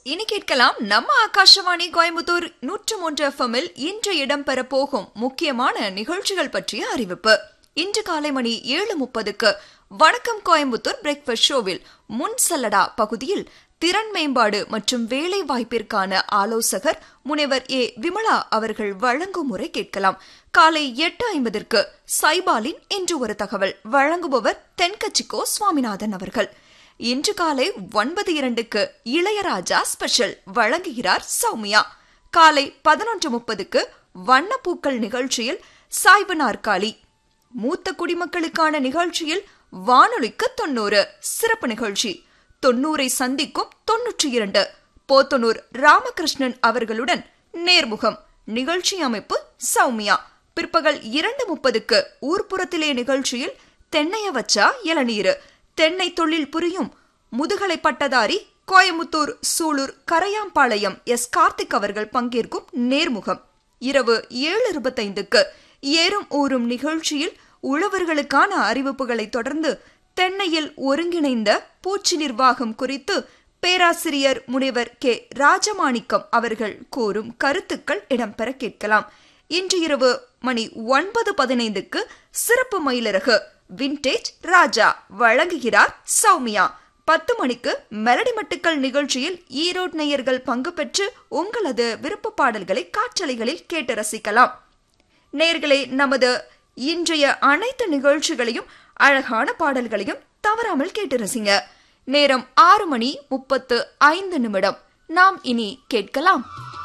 இனி கேட்கலாம் நம்ம ஆகாஷவாணி கோயம்புத்தூர் நூற்று மூன்று எஃப்எம்மில் இன்று இடம்பெற போகும் முக்கியமான நிகழ்ச்சிகள் பற்றிய அறிவிப்பு இன்று காலை மணி ஏழு முப்பதுக்கு வணக்கம் கோயம்புத்தூர் பிரேக்ஃபாஸ்ட் ஷோவில் முன் சல்லடா பகுதியில் திறன் மேம்பாடு மற்றும் வேலை வாய்ப்பிற்கான ஆலோசகர் முனைவர் ஏ விமலா அவர்கள் வழங்கும் முறை கேட்கலாம் காலை எட்டு ஐம்பதற்கு சைபாலின் இன்று ஒரு தகவல் வழங்குபவர் தென்கட்சிக்கோ சுவாமிநாதன் அவர்கள் இன்று காலை ஒன்பது இரண்டுக்கு இளையராஜா ஸ்பெஷல் வழங்குகிறார் சௌமியா காலை பதினொன்று முப்பதுக்கு வண்ணப்பூக்கள் நிகழ்ச்சியில் சாய்வு நாற்காலி மூத்த குடிமக்களுக்கான நிகழ்ச்சியில் வானொலிக்கு தொண்ணூறு சிறப்பு நிகழ்ச்சி தொண்ணூரை சந்திக்கும் தொன்னூற்றி இரண்டு போத்தனூர் ராமகிருஷ்ணன் அவர்களுடன் நேர்முகம் நிகழ்ச்சி அமைப்பு சௌமியா பிற்பகல் இரண்டு முப்பதுக்கு ஊர்ப்புறத்திலே நிகழ்ச்சியில் தென்னைய வச்சா இளநீரு தென்னை தொழில் புரியும் முதுகலை பட்டதாரி கோயமுத்தூர் சூலூர் கரையாம்பாளையம் எஸ் கார்த்திக் அவர்கள் பங்கேற்கும் நேர்முகம் இரவு ஏழு இருபத்தைந்துக்கு ஏறும் ஊறும் நிகழ்ச்சியில் உழவர்களுக்கான அறிவிப்புகளை தொடர்ந்து தென்னையில் ஒருங்கிணைந்த பூச்சி நிர்வாகம் குறித்து பேராசிரியர் முனைவர் கே ராஜமாணிக்கம் அவர்கள் கூறும் கருத்துக்கள் இடம்பெற கேட்கலாம் இன்று இரவு மணி ஒன்பது பதினைந்துக்கு சிறப்பு மயிலரகு விண்டேஜ் ராஜா வழங்குகிறார் சௌமியா பத்து மணிக்கு மெலடி மட்டுக்கள் நிகழ்ச்சியில் ஈரோடு நேயர்கள் பங்கு பெற்று உங்களது விருப்ப பாடல்களை காற்றலைகளில் கேட்டு ரசிக்கலாம் நேர்களே நமது இன்றைய அனைத்து நிகழ்ச்சிகளையும் அழகான பாடல்களையும் தவறாமல் கேட்டு ரசிங்க நேரம் ஆறு மணி முப்பத்து ஐந்து நிமிடம் நாம் இனி கேட்கலாம்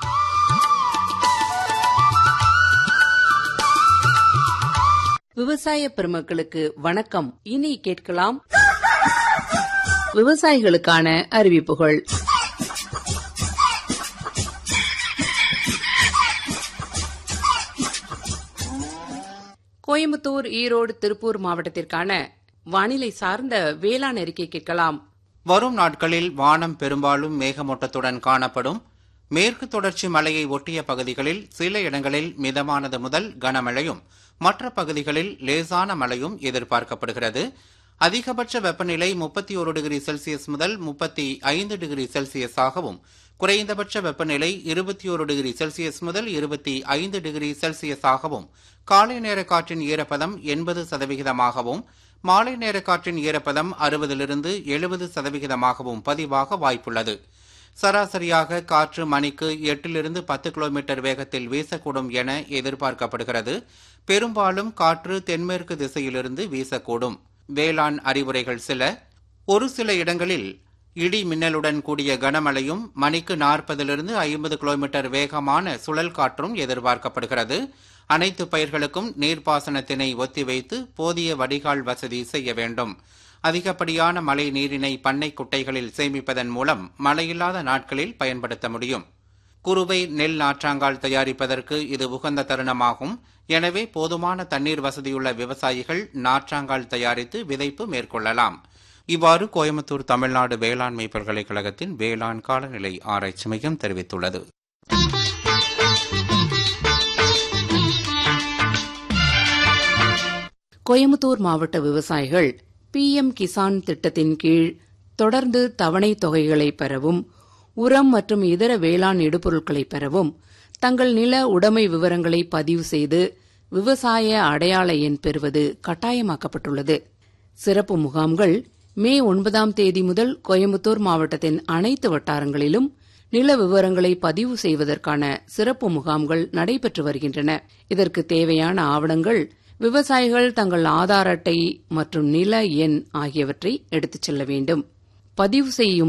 விவசாய பெருமக்களுக்கு வணக்கம் இனி கேட்கலாம் விவசாயிகளுக்கான அறிவிப்புகள் கோயம்புத்தூர் ஈரோடு திருப்பூர் மாவட்டத்திற்கான வானிலை சார்ந்த வேளாண் அறிக்கை கேட்கலாம் வரும் நாட்களில் வானம் பெரும்பாலும் மேகமூட்டத்துடன் காணப்படும் மேற்கு தொடர்ச்சி மலையை ஒட்டிய பகுதிகளில் சில இடங்களில் மிதமானது முதல் கனமழையும் மற்ற பகுதிகளில் லேசான மழையும் எதிர்பார்க்கப்படுகிறது அதிகபட்ச வெப்பநிலை முப்பத்தி ஒரு டிகிரி செல்சியஸ் முதல் முப்பத்தி ஐந்து டிகிரி செல்சியஸாகவும் குறைந்தபட்ச வெப்பநிலை இருபத்தி ஒரு டிகிரி செல்சியஸ் முதல் இருபத்தி ஐந்து டிகிரி செல்சியஸாகவும் காலை நேர காற்றின் ஈரப்பதம் எண்பது சதவிகிதமாகவும் மாலை நேர காற்றின் ஈரப்பதம் அறுபதிலிருந்து எழுபது சதவிகிதமாகவும் பதிவாக வாய்ப்புள்ளது சராசரியாக காற்று மணிக்கு எட்டிலிருந்து பத்து கிலோமீட்டர் வேகத்தில் வீசக்கூடும் என எதிர்பார்க்கப்படுகிறது பெரும்பாலும் காற்று தென்மேற்கு திசையிலிருந்து வீசக்கூடும் வேளாண் அறிவுரைகள் சில ஒரு சில இடங்களில் இடி மின்னலுடன் கூடிய கனமழையும் மணிக்கு நாற்பதிலிருந்து ஐம்பது கிலோமீட்டர் வேகமான சுழல் காற்றும் எதிர்பார்க்கப்படுகிறது அனைத்து பயிர்களுக்கும் நீர்ப்பாசனத்தினை ஒத்திவைத்து போதிய வடிகால் வசதி செய்ய வேண்டும் அதிகப்படியான மழை நீரினை பண்ணை குட்டைகளில் சேமிப்பதன் மூலம் மழையில்லாத நாட்களில் பயன்படுத்த முடியும் குறுவை நெல் நாற்றாங்கால் தயாரிப்பதற்கு இது உகந்த தருணமாகும் எனவே போதுமான தண்ணீர் வசதியுள்ள விவசாயிகள் நாற்றாங்கால் தயாரித்து விதைப்பு மேற்கொள்ளலாம் இவ்வாறு கோயம்புத்தூர் தமிழ்நாடு வேளாண்மை பல்கலைக்கழகத்தின் வேளாண் காலநிலை ஆராய்ச்சி மையம் தெரிவித்துள்ளது கோயம்புத்தூர் மாவட்ட விவசாயிகள் பி எம் கிசான் திட்டத்தின் கீழ் தொடர்ந்து தவணை தொகைகளை பெறவும் உரம் மற்றும் இதர வேளாண் இடுபொருட்களை பெறவும் தங்கள் நில உடைமை விவரங்களை பதிவு செய்து விவசாய அடையாள எண் பெறுவது கட்டாயமாக்கப்பட்டுள்ளது சிறப்பு முகாம்கள் மே ஒன்பதாம் தேதி முதல் கோயம்புத்தூர் மாவட்டத்தின் அனைத்து வட்டாரங்களிலும் நில விவரங்களை பதிவு செய்வதற்கான சிறப்பு முகாம்கள் நடைபெற்று வருகின்றன இதற்கு தேவையான ஆவணங்கள் விவசாயிகள் தங்கள் ஆதார் அட்டை மற்றும் நில எண் ஆகியவற்றை எடுத்துச் செல்ல வேண்டும் பதிவு செய்யும்